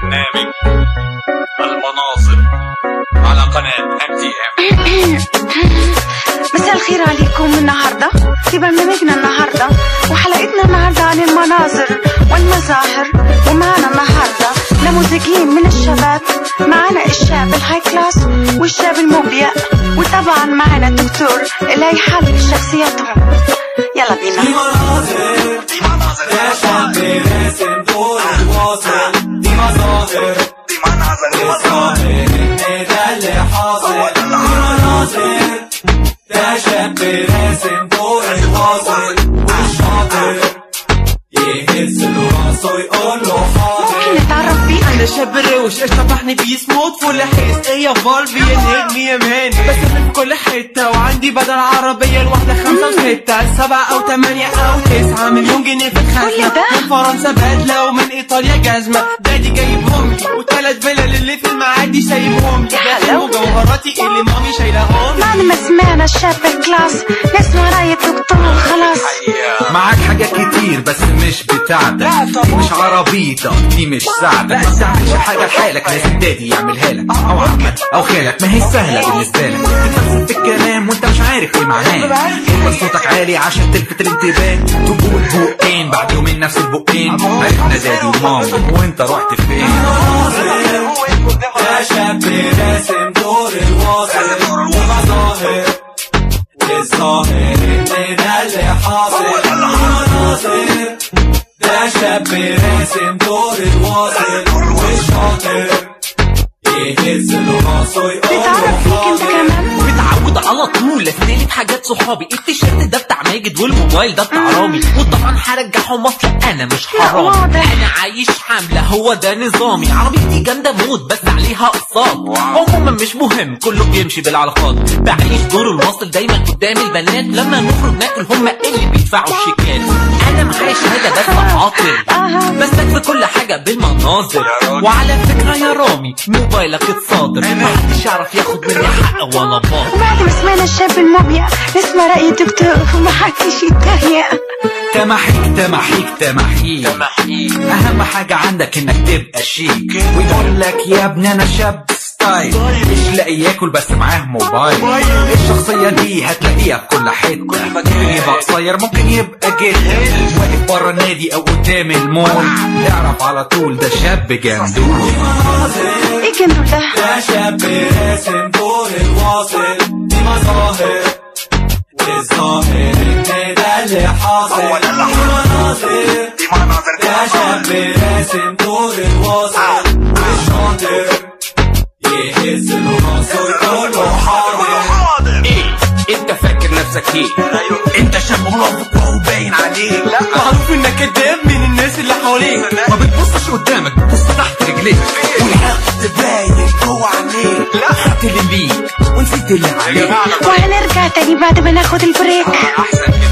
برنامج المناظر على قناة ام تي ام مساء الخير عليكم النهاردة في برنامجنا النهاردة وحلقتنا النهاردة عن المناظر والمظاهر ومعنا النهاردة نموذجين من الشباب معنا الشاب الهاي كلاس والشاب المبيع وطبعا معنا الدكتور اللي هيحلل شخصياتهم يلا بينا دي مناظر يا شاب راسم دور الواصل دي مظاهر الظاهر ان ده اللي حاصل دي مناظر ده شاب راسم دور الواصل والشاطر يهز له راسه يقول له حاضر ممكن نتعرف بيه انا شاب الروش ايش طبحني بيه سموت فل حيس ايه يا فالفي ينهجني يا مان بس في كل حتة وعندي بدل عربية الواحدة خمسة وستة سبعة او تمانية او تسعة مليون جنيه في كل الخزنة ده؟ من فرنسا بدلة ومن ايطاليا جزمة دادي جايبهم لي والتلات فيلل اللي في المعادي سايبهم لي يا ده حلاوة. مجوهراتي اللي مامي شايلاهم لي بعد ما سمعنا الشاب الكلاس نسمع رأي الدكتور خلاص معاك حاجات كتير بس مش بتاعتك دي مش عربيتك دي مش ساعتك ما تعملش حاجة لحالك لازم دادي يعملها لك او عمك او خالك ما هي سهلة بالنسبة لك تتفلسف في الكلام وانت مش عارف ايه معناه يبقى صوتك عالي عشان تلفت الانتباه تقول بقين بعد يومين نفس البقين عرفنا دادي ومامي وانت رحت فين يا شاب راسم دور الواصل ومظاهر والظاهر ان ده اللي حاصل دي مناظر ده شاب راسم دور الواصل والشاطر يهز له راسه يقول له نتعرف فيك انت حاضر كمان متعود على طول استلف حاجات صحابي التيشيرت ده بتاع ماجد والموبايل ده بتاع رامي وطبعا هرجعهم اصل انا مش لا، حرامي واضح. انا عايش حمله هو ده نظامي عربيتي جامده موت بس عليها اقساط عموما مش مهم كله بيمشي بالعلاقات بعيش دور الواصل دايما قدام البنات لما نخرج ناكل هم اللي بيدفعوا الشيكات انا معايا شهاده بس عاطل آه. بسلك في كل حاجه بالمناظر وعلى فكره يا رامي موبايلك اتصادر محدش يعرف ياخد مني حق ولا باطل وبعد ما سمعنا الشاب المبيع نسمع رأي الدكتور ومحدش يتهيأ تمحيك تمحيك تمحيك اهم حاجة عندك انك تبقى شيك ويقول لك يا ابني انا شاب ستايل مش لاقي ياكل بس معاه موبايل الشخصية دي هتلاقيها في كل حتة ممكن يبقى قصير ممكن يبقى جدا واقف بره النادي او قدام المول اعرف على طول ده شاب جندول ايه جندول ده يا شاب راسم دور الواصل دي مظاهر والظاهر ان ده اللي حاصل دي مناظر يا شاب راسم دور الواصل والشاطر يهز له راسه يقول له حاضر ايه انت فاكر نفسك ايه انت شاب منافق وهو باين عليك لا معروف انك كداب من الناس اللي حواليك ما بتبصش قدامك بتبص تحت رجليك والحقد باين جوه عينيك لا خدت اللي ليك ونسيت اللي عليك وهنرجع تاني بعد ما ناخد البريك احسن كده